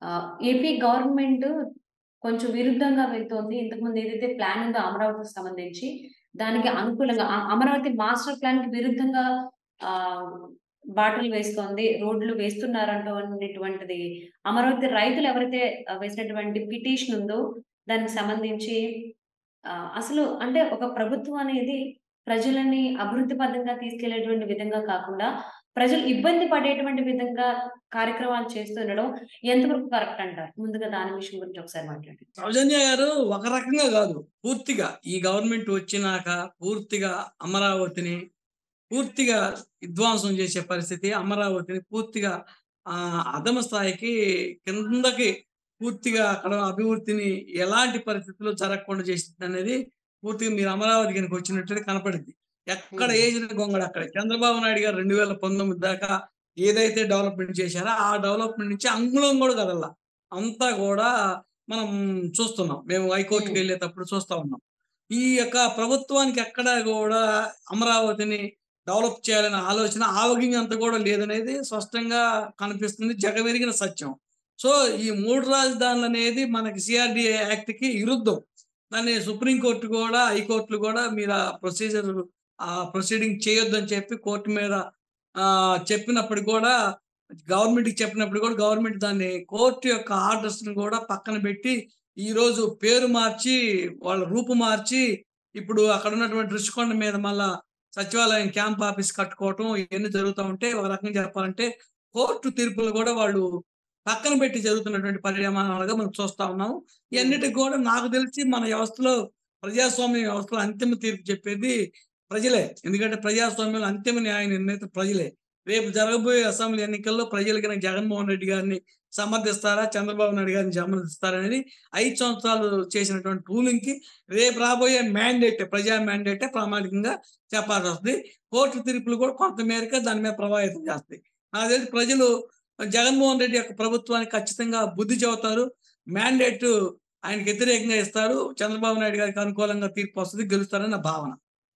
ఆహ్, AP government కొంచెం విరుద్ధంగా వెళ్తోంది. ఇంతకుముందు ఏదైతే ప్లాన్ ఉందో అమరావతికి సంబంధించి, దానికి అనుకూలంగా అ అమరావతి మాస్టర్ ప్లాన్‌కి విరుద్ధంగా ఆహ్, బాటలు వేస్తోంది. రోడ్లు వేస్తున్నారంటూ అనేటువంటిది అమరావతి రైతులు ఎవరైతే ఆహ్, వేసినటువంటి పిటిషన్ ఉందో దానికి సంబంధించి ఆహ్, అసలు అంటే ఒక ప్రభుత్వం అనేది ప్రజలని అభివృద్ధి పథంగా తీసుకెళ్ళేటువంటి విధంగా కాకుండా, ప్రజలు ఇబ్బంది పడేటువంటి విధంగా కార్యక్రమాలు చేస్తుండడం ఎంతవరకు కరెక్ట్ అంటారు? ముందుగా దాని విషయం గురించి ఒకసారి మాట్లాడండి. సౌజన్య గారు ఒక రకంగా గాదు. పూర్తిగా ఈ గవర్నమెంట్ వచ్చినాక పూర్తిగా అమరావతిని పూర్తిగా విధ్వంసం చేసే పరిస్థితి. అమరావతిని పూర్తిగా ఆహ్, అధమ స్థాయికి కిందకి పూర్తిగా అక్కడ అభివృద్ధిని ఎలాంటి పరిస్థితుల్లో జరగకుండా చేసిందనేది పూర్తిగా మీరు అమరావతి గనుక వచ్చినట్లయితే కనపడిద్ది. ఎక్కడ హ్మ్. ఏసిన గొంగళి అక్కడే. చంద్రబాబు నాయుడు గారు 2019 దాకా ఏదైతే డెవలప్‌మెంట్ చేశారో, ఆ డెవలప్‌మెంట్ నుంచి అంగుళం కూడా కదలలా. అంతా కూడా మనం చూస్తున్నాం. మేము హ్మ్. హైకోర్ట్‌కెళ్ళేటప్పుడు చూస్తా ఉన్నాం. ఈ యొక్క ప్రభుత్వానికి ఎక్కడా గూడా అమరావతిని డెవలప్ చేయాలనే ఆలోచన ఆవగింజంత కూడా లేదనేది స్పష్టంగా కనిపిస్తుంది. జగమెరిగిన సత్యం. సో, ఈ 3 రాజధానులనేది మనకి సీఆర్‌డీఏ యాక్ట్‌కి విరుద్ధం. దాన్ని సుప్రీం కోర్ట్ కూడా, హైకోర్ట్‌లు కూడా మీరు ఆ ప్రొసీజర్ ఆ ప్రొసీడింగ్ చేయొద్దని చెప్పి కోర్ట్ మీద ఆహ్, చెప్పినప్పటికి కూడా గవర్నమెంట్‌కి చెప్పినప్పుడు కూడా గవర్నమెంట్ దాన్ని కోర్ట్ యొక్క ఆర్డర్స్‌ని కూడా పక్కన పెట్టి, ఈరోజు పేరు మార్చి, వాళ్ళ రూపు మార్చి, ఇప్పుడు అక్కడ ఉన్నటువంటి రుషికొండ మీద మళ్ళా సచివాలయం క్యాంప్ ఆఫీస్ కట్టుకోవటం ఇయన్నీ జరుగుతా ఉంటే, ఒక రకంగా చెప్పాలంటే కోర్టు తీర్పులు కూడా వాళ్ళు పక్కన పెట్టి జరుగుతున్నటువంటి పరిణామాలుగా మనం చూస్తా ఉన్నాము. హ్మ్. ఇయన్నిటికి కూడా నాకు తెలిసి మన వ్యవస్థలో ప్రజాస్వామ్య వ్యవస్థలో అంతిమ తీర్పు చెప్పేది ప్రజలే. ఎందుకంటే ప్రజాస్వామ్యంలో అంతిమ న్యాయ నిర్ణేత ప్రజలే. రేపు జరగబోయే అసెంబ్లీ ఎన్నికల్లో ప్రజలు గనక జగన్మోహన్ రెడ్డి గారిని సమర్థిస్తారా? చంద్రబాబు నాయుడు గారిని సమర్థిస్తారా? అనేది 5 సంవత్సరాలు చేసినటువంటి రూలింగ్‌కి రేపు రాబోయే మ్యాండేట్ ప్రజా మ్యాండేటే ప్రామాణికంగా చెప్పాల్సొస్తది. కోర్టు తీర్పులు కూడా కొంత మేరకు దాని మీద ప్రభావితం చేస్తాయి. నాకు తెలిసి ప్రజలు జగన్మోహన్ రెడ్డి యొక్క ప్రభుత్వానికి ఖచ్చితంగా బుద్ధి చెబుతారు. మ్యాండేట్ ఆయనకి వ్యతిరేకంగా ఇస్తారు. చంద్రబాబు నాయుడు గారికి అనుకూలంగా తీర్పు వస్తది. గెలుస్తారని నా భావన.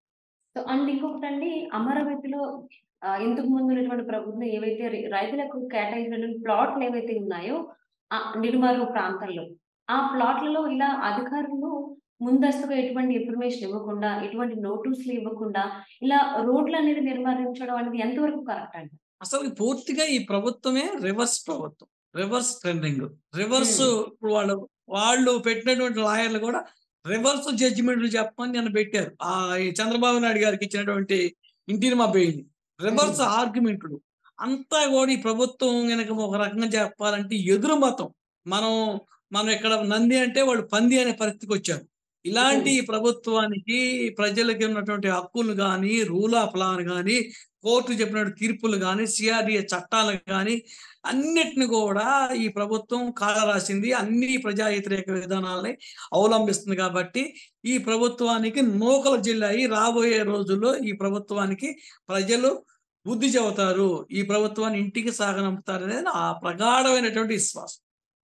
సో, అండ్ ఇంకొకటండి అమరావతిలో ఆహ్, ఇంతకు ముందు ఉన్నటువంటి ప్రభుత్వం ఏవైతే రి రైతులకు కేటాయించినటువంటి ప్లాట్లు ఏవైతే ఉన్నాయో ఆహ్, నిడుమర్రు ప్రాంతాల్లో, ఆ ప్లాట్‌లలో ఇలా అధికారులు ముందస్తుగా ఎటువంటి ఇన్ఫర్మేషన్ ఇవ్వకుండా, ఎటువంటి నోటీసులు ఇవ్వకుండా, ఇలా రోడ్లనేది నిర్మాణించడం అనేది ఎంతవరకు కరెక్ట్ అండి? అసలు పూర్తిగా ఈ ప్రభుత్వమే రివర్స్ ప్రభుత్వం. Reverse trending. రివర్స్ హ్మ్. ఇప్పుడు వాళ్ళు, వాళ్ళు పెట్టినటువంటి లాయర్‌లు కూడా రివర్స్ జడ్జిమెంట్‌లు చెప్పమని నిన్న పెట్టారు. ఆహ్, ఈ చంద్రబాబు నాయుడు గారికి ఇచ్చినటువంటి ఇంటీరిమా బెయిల్‌ని. రివర్స్ హ్మ్. ఆర్గ్యుమెంటులు. అంతా కూడా ఈ ప్రభుత్వం గనక ఒక రకంగా చెప్పాలంటే ఎదురు మతం. మనం, మనం ఇక్కడ నంది అంటే వాళ్ళు పంది అనే పరిస్థితికొచ్చారు. ఇలాంటి హ్మ్. ప్రభుత్వానికి ప్రజలకి ఉన్నటువంటి హక్కులు గాని, రూల్ ఆఫ్ లాని గాని, కోర్టు చెప్పినట్టు తీర్పులు గాని, సీఆర్‌డీఏ చట్టాలు గాని, అన్నిటిని కూడా ఈ ప్రభుత్వం కాలరాసింది. అన్ని ప్రజా వ్యతిరేక విధానాల్ని అవలంబిస్తుంది కాబట్టి, ఈ ప్రభుత్వానికి నూకలు చెల్లాయి. రాబోయే రోజుల్లో ఈ ప్రభుత్వానికి ప్రజలు బుద్ధి చెబుతారు. ఈ ప్రభుత్వాన్ని ఇంటికి సాగనంపుతారనేది నా ప్రగాఢమైనటువంటి విశ్వాసం.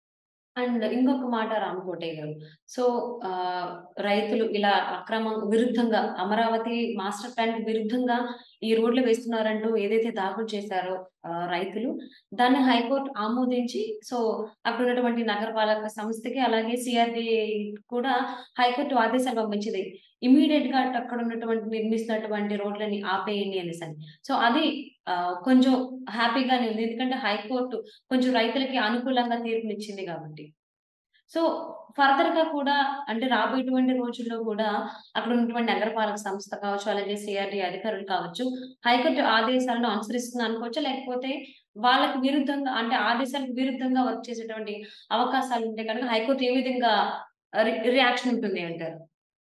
అండ్ ఇంకొక మాట రామకోటయ్య గారు. సో, ఆహ్, రైతులు ఇలా అక్రమం విరుద్ధంగా అమరావతి మాస్టర్ ప్లాన్‌కి విరుద్ధంగా ఈ రోడ్లు వేస్తున్నారంటూ ఏదైతే దాఖలు చేశారో ఆహ్, రైతులు, దాన్ని హైకోర్ట్ ఆమోదించి సో, అక్కడ ఉన్నటువంటి నగరపాలక సంస్థకి అలాగే సీఆర్‌డీఏ కూడా హైకోర్టు ఆదేశాలు పంపించింది. ఇమ్మీడియేట్‌గా అక్కడ ఉన్నటువంటి నిర్మిస్తున్నటువంటి రోడ్లని ఆపేయండి అనేసని. సో, అది ఆహ్, కొంచెం హ్యాపీగానే ఉంది. ఎందుకంటే హైకోర్టు కొంచెం రైతులకి అనుకూలంగా తీర్పునిచ్చింది కాబట్టి. సో, ఫర్దర్‌గా కూడా అంటే రాబోయేటువంటి రోజుల్లో కూడా అక్కడ ఉన్నటువంటి నగరపాలక సంస్థ కావచ్చు, అలాగే సీఆర్‌డీ అధికారులు కావచ్చు, హైకోర్టు ఆదేశాలను అనుసరిస్తుంది అనుకోవచ్చా? లేకపోతే వాళ్ళకి విరుద్ధంగా అంటే ఆదేశాలకు విరుద్ధంగా వర్క్ చేసేటువంటి అవకాశాలు ఉంటే కనుక హైకోర్టు ఏ విధంగా రి రియాక్షన్ ఉంటుంది అంటారు?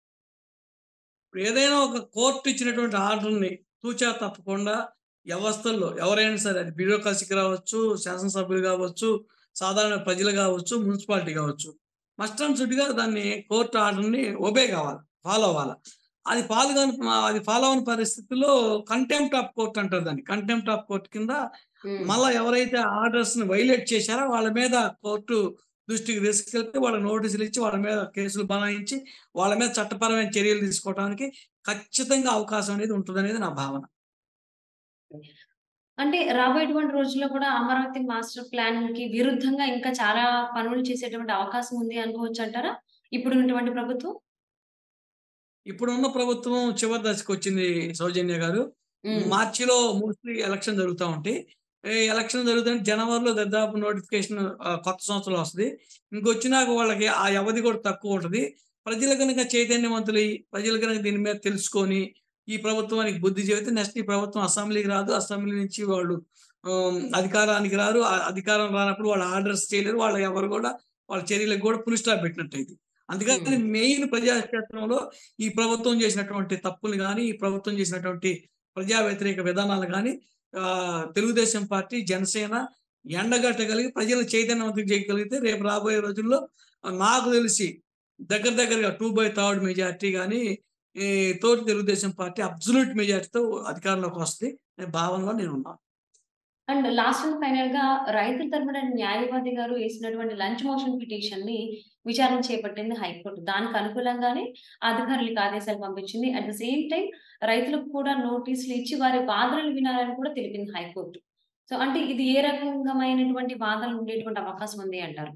ఏదైనా ఒక కోర్ట్ ఇచ్చినటువంటి ఆర్డర్‌ని తూచా తప్పకుండా వ్యవస్థల్లో ఎవరైనా సరే అది బ్యూరోక్రసీకి రావచ్చు, శాసనసభ్యులు కావచ్చు, సాధారణ ప్రజలు కావచ్చు, మున్సిపాలిటీ కావచ్చు. మస్ట్ అండ్ షుడ్‌గా దాన్ని కోర్ట్ ఆర్డర్‌ని ఒబే కావాలి. ఫాలో అవ్వాల. అది పాల్గొని అది ఫాలో అవ్వని పరిస్థితిలో కంటెంప్ట్ ఆఫ్ కోర్ట్ అంటారు దాన్ని. కంటెంప్ట్ ఆఫ్ కోర్ట్ కింద హ్మ్. మళ్ళా ఎవరైతే ఆర్డర్స్‌ని వైలేట్ చేశారో వాళ్ళ మీద కోర్టు దృష్టికి తీసుకెళ్తే వాళ్ళకి నోటీసులు ఇచ్చి, వాళ్ళ మీద కేసులు బనాయించి, వాళ్ళ మీద చట్టపరమైన చర్యలు తీసుకోవడానికి ఖచ్చితంగా అవకాశం అనేది ఉంటదనేది నా భావన. అంటే రాబోయేటువంటి రోజుల్లో కూడా అమరావతి మాస్టర్ ప్లాన్‌కి విరుద్ధంగా ఇంకా చాలా పనులు చేసేటువంటి అవకాశం ఉంది అనుకోవచ్చంటారా? ఇప్పుడున్నటువంటి ప్రభుత్వం? ఇప్పుడున్న ప్రభుత్వం చివరి దశకొచ్చింది సౌజన్య గారు. హ్మ్. మార్చిలో మోస్ట్‌లీ ఎలక్షన్ జరుగుతా ఉంటాయి. ఈ ఎలక్షన్ జరుగుతుంటే జనవరిలో దర్దాపు నోటిఫికేషన్ ఆహ్, కొత్త సంవత్సరంలో వస్తది. ఇంకొచ్చినాక వాళ్ళకి ఆ వ్యవధి కూడా తక్కువ ఉంటది. ప్రజలు గనుక చైతన్యవంతులై, ప్రజలు గనుక దీని మీద తెలుసుకొని, ఈ ప్రభుత్వానికి బుద్ధి చెబితే నెక్స్ట్ ఈ ప్రభుత్వం అసెంబ్లీకి రాదు. అసెంబ్లీ నుంచి వాళ్ళు ఆహ్, అధికారానికి రారు. ఆ అధికారం రానప్పుడు వాళ్ళు ఆర్డర్స్ చేయలేరు. వాళ్ళు ఎవరు కూడా వాళ్ళ చర్యలకు కూడా ఫుల్ స్టాప్ పెట్టినట్టయిద్ది. అందుకని హ్మ్. మెయిన్ ప్రజాక్షేత్రంలో ఈ ప్రభుత్వం చేసినటువంటి తప్పులు గాని, ఈ ప్రభుత్వం చేసినటువంటి ప్రజా వ్యతిరేక విధానాలు గాని ఆహ్, తెలుగుదేశం పార్టీ, జనసేన ఎండగట్టగలిగి ప్రజలను చైతన్యవంతం చేయగలిగితే రేపు రాబోయే రోజుల్లో ఆహ్, నాకు తెలిసి దగ్గర దగ్గరగా 2/3 మెజారిటీ గాని ఈ తోటి తెలుగుదేశం పార్టీ అబ్సల్యూట్ మెజారిటీతో అధికారంలోకి వస్తది అనే భావనలో నేనున్నాను. అండ్ లాస్ట్ అండ్ ఫైనల్‌గా రైతుల తరపున న్యాయవాది గారు ఏసినటువంటి లంచ్ మోషన్ పిటిషన్‌ని విచారణ చేపట్టింది హైకోర్టు. దానికి అనుకూలంగానే అధికారులకు ఆదేశాలు పంపించింది. అట్ ద సేమ్ టైమ్ రైతులకు కూడా నోటీసులు ఇచ్చి వారి వాదనలు వినాలని కూడా తెలిపింది హైకోర్టు. సో, అంటే ఇది ఏ రకంగమైనటువంటి వాదనలు ఉండేటువంటి అవకాశం ఉంది అంటారు?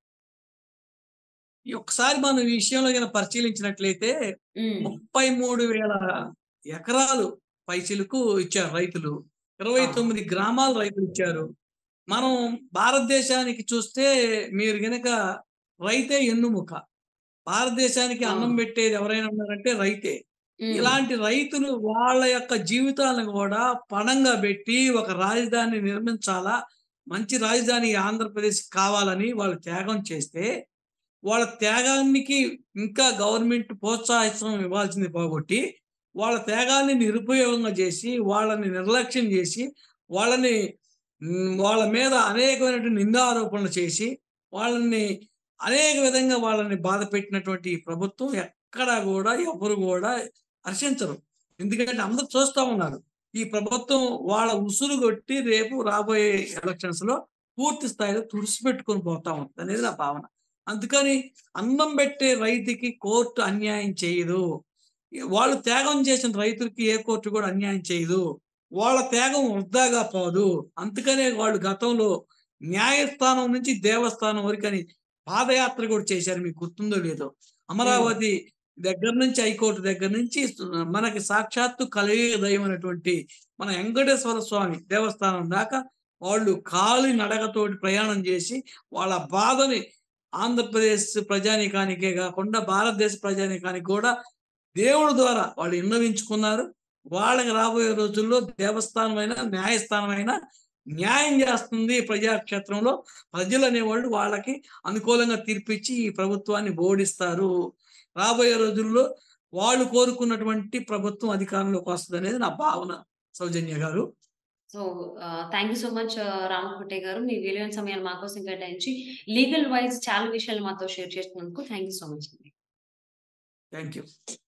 ఈ ఒక్కసారి మనం ఈ విషయంలో గనక పరిశీలించినట్లయితే హ్మ్. 33,000 ఎకరాలు పైచిలకు ఇచ్చారు రైతులు. 29 గ్రామాలు రైతులు ఇచ్చారు. మనం భారతదేశానికి చూస్తే మీరు గనక రైతే ఎన్నుముక. భారతదేశానికి ఆ! అన్నం పెట్టేది ఎవరైనా ఉన్నారంటే రైతే. హ్మ్. ఇలాంటి రైతులు వాళ్ళ యొక్క జీవితాలను గూడా పణంగా బెట్టి ఒక రాజధాని నిర్మించాలా, మంచి రాజధాని ఆంధ్రప్రదేశ్ కావాలని వాళ్ళు త్యాగం చేస్తే, వాళ్ళ త్యాగానికి ఇంకా గవర్నమెంట్ ప్రోత్సాహం ఇవ్వాల్సింది పోగొట్టి, వాళ్ళ త్యాగాన్ని నిరుపయోగంగా జేసి, వాళ్ళని నిర్లక్ష్యం జేసి, వాళ్ళని హ్మ్, వాళ్ళ మీద అనేకమైనటువంటి నిందారోపణలు చేసి, వాళ్ళని అనేక విధంగా వాళ్ళని బాధపెట్టినటువంటి ఈ ప్రభుత్వం ఎక్కడా గూడా ఎవరు గూడా హర్షించరు. ఎందుకంటే అందరూ చూస్తా ఉన్నారు. ఈ ప్రభుత్వం వాళ్ళ ఉసురు గొట్టి రేపు రాబోయే ఎలక్షన్స్‌లో పూర్తి స్థాయిలో తుడిసిపెట్టుకొని పోతా ఉంటదనేది నా భావన. అందుకని అన్నం బెట్టే రైతుకి కోర్టు అన్యాయం చేయదు. వాళ్ళు త్యాగం చేసిన రైతులకి ఏ కోర్టు గూడా అన్యాయం చేయదు. వాళ్ళ త్యాగం వృధాగా పోదు. అందుకనే వాళ్ళు గతంలో న్యాయస్థానం నుంచి దేవస్థానం వరకని పాదయాత్ర గూడా చేశారు. మీకు గుర్తుందో లేదో. హ్మ్. అమరావతి దగ్గర నుంచి హైకోర్టు దగ్గర నుంచి మనకి సాక్షాత్తు కలియుగ దైవమైనటువంటి మన వెంకటేశ్వర స్వామి దేవస్థానం దాకా వాళ్ళు కాలి నడకతోటి ప్రయాణం జేసి, వాళ్ళ బాధని ఆంధ్రప్రదేశ్ ప్రజానీకానికే గాకుండా భారతదేశ ప్రజానీకానికి గూడా దేవుడి ద్వారా వాళ్ళు విన్నవించుకున్నారు. వాళ్ళకి రాబోయే రోజుల్లో దేవస్థానమైన, న్యాయస్థానమైన న్యాయం జేస్తుంది ప్రజాక్షేత్రంలో. ప్రజలనేవాళ్ళు వాళ్ళకి అనుకూలంగా తీర్పిచ్చి ఈ ప్రభుత్వాన్ని ఓడిస్తారు. రాబోయే రోజుల్లో వాళ్ళు కోరుకున్నటువంటి ప్రభుత్వం అధికారంలోకి వస్తదనేది నా భావన సౌజన్య garu. So, ah, thank you so much Ramakotaiah garu. మీ విలువైన సమయాన్ని మా కోసం కేటాయించి లీగల్ వైస్ చాలా విషయాలు మాతో షేర్ చేసినందుకు థాంక్ యూ సో మచ్ అండి. Thank you.